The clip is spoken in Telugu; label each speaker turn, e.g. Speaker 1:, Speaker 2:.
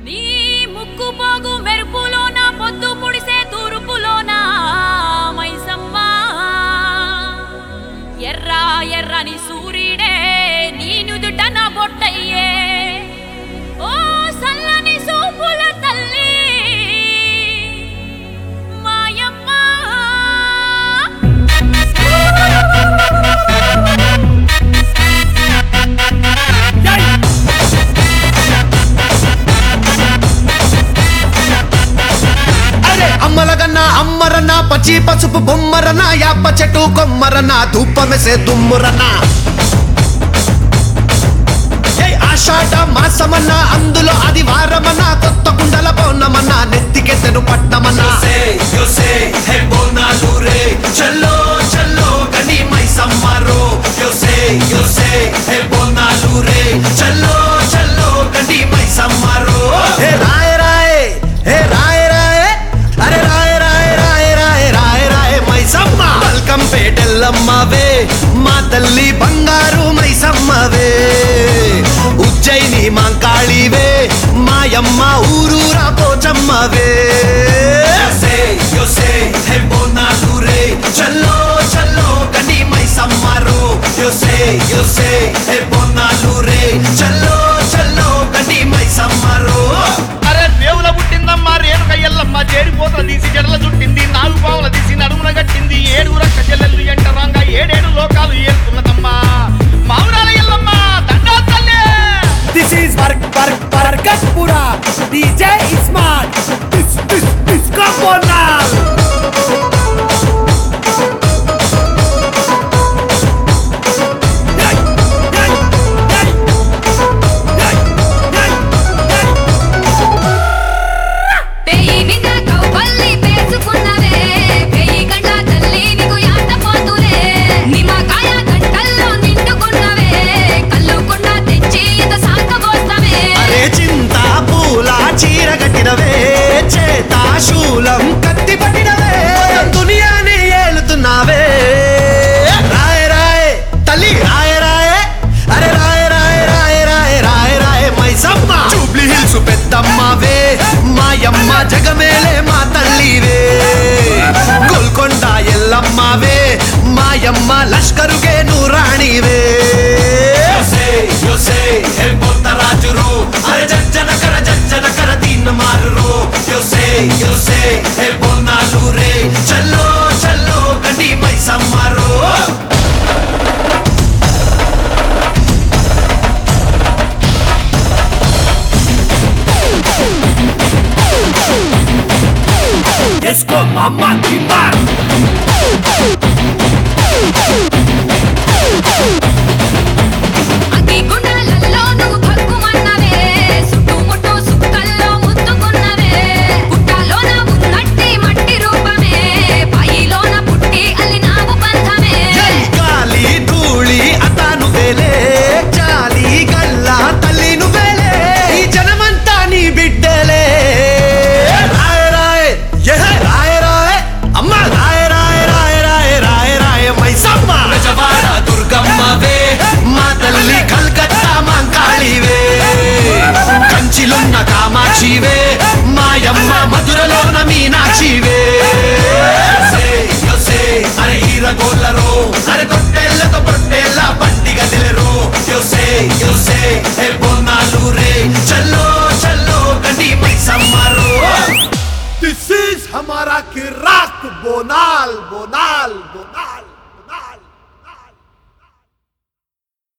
Speaker 1: నీ ముక్కు పోగు మెరుపులోన పొద్దు పుడిసే తూర్పులోన మైసమ్మ ఎర్ర ఎర్రని సూర్యుడే నీ నుదుట నా బొట్టయ్యే ఓ సల్లని సూపుల తల్లి మాయమ్మ
Speaker 2: అరే అమ్మలగన్న అమ్మరన్న పచ్చి పసుపు బొమ్మరన యాప చెట్టు కొమ్మరన ధూపమెసే దుమ్మురన ఏయ్ ఆషాఢ మాసమన్న అందులో అది వారమన్న కొత్త కుండల పౌర్ణమన్న నెత్తికెత్తెను పట్నమన్న
Speaker 3: yo sé, hey bonalure, chalo, chalo, gani mai samaro. Yo sé, yo sé, hey bonalure, chalo, chalo, gani mai samaro.
Speaker 2: హే రాయ రాయ హే రాయ రాయ అరే రాయ రాయ రాయ రాయ రాయ రాయ మైసమ్మ వెల్కమ్ పేటెల్లమ్మవే మా తల్లి బంగారు మైసమ్మవే ఉజ్జయిని మాంకాళివే మాయమ్మ ఊరూరా పోచమ్మవే
Speaker 3: Yo sé, yo sé, hey bonalure, chalo, chalo, gani mai samaro. Yo sé, yo sé, hey bonalure, chalo, chalo, gani mai samaro.
Speaker 4: అరే దేవుల పుట్టిందమ్మా రేణుక ఎల్లమ్మ చేరిపోతల తీసి జడల చుట్టింది నాలుగు పావుల తీసి నడుమున కట్టింది ఏడు రక్క చెల్లెళ్ళు ఎంటరాంగా ఏడేడు లోకాలు ఏరుతున్నదమ్మా మామూరాల ఎల్లమ్మ దండా తల్లే
Speaker 5: This is Bark Bark Barkaspura. DJ Ismat. This this this Kaponal.
Speaker 1: పెయి మీద కౌపల్లి పేసుకున్నవే పెయి గంట తల్లి నీకు యాట పోతులే నిమ్మకాయ గంటల్లో నిండుకున్నవే కల్లు కుండ తెచ్చి ఇంత సాకబోస్తవే
Speaker 2: అరే చింత పూల చీర కట్టినవే చేత శూలం కత్తి పట్టినవే దునియాని ఏలుతున్నావే రాయ రాయ తల్లి రాయ రాయ అరే రాయ రాయ రాయ రాయ రాయ రాయ మైసమ్మ జూబ్లీ హిల్స్ పెద్దమ్మవే మాయమ్మ జగమేలే మా తల్లివే గోల్కొండ ఎల్లమ్మవే మాయమ్మ లష్కరుగే నూరాణివే
Speaker 3: Yo sé, yo sé, el Bontarajuru, అరే జజ్జన కర జజ్జన కర Deen మారురు Yo sé, yo sé, el Bonalure, చల్లో చల్లో గండి మై సమ్మారు
Speaker 5: Let's go, Mama Timbar.
Speaker 1: అగ్గి గుండాలలో నువ్వు భగ్గుమన్నవే చుట్టుముట్టు సుక్కల్లో ముద్దుకున్నవే పుట్టలోన ఉన్నట్టి మట్టి రూపమే పాయిలోన పుట్టి అల్లినావు బంధమే
Speaker 2: గాలి ధూళి అతాను వేలే చాలి గల్ల తల్లి నువ్వేలే ఈ జనమంతా నీ బిడ్డలే రాయ రాయ యహ రాయ రాయ అమ్మ రాయ రాయ రాయ రాయ రాయ రాయ మైసమ్మ
Speaker 3: బెజవాడ దుర్గమ్మవే
Speaker 2: మా తల్లి కల్కత్తా మాంకాళివే కంచిలున్న కామాక్షివే మాయమ్మ మధురలోన మీనాక్షివే
Speaker 3: Yo sé, yo sé, అరే హీరగోళ్ళరో అరే తొట్టెళ్ళతో పొట్టెళ్ళ పండిగ దిలరు Yo sé, yo sé, el Bonalure, చల్లో చల్లో గండి మై సమ్మారు
Speaker 5: This is हमारा किराक बोनाल बोनाल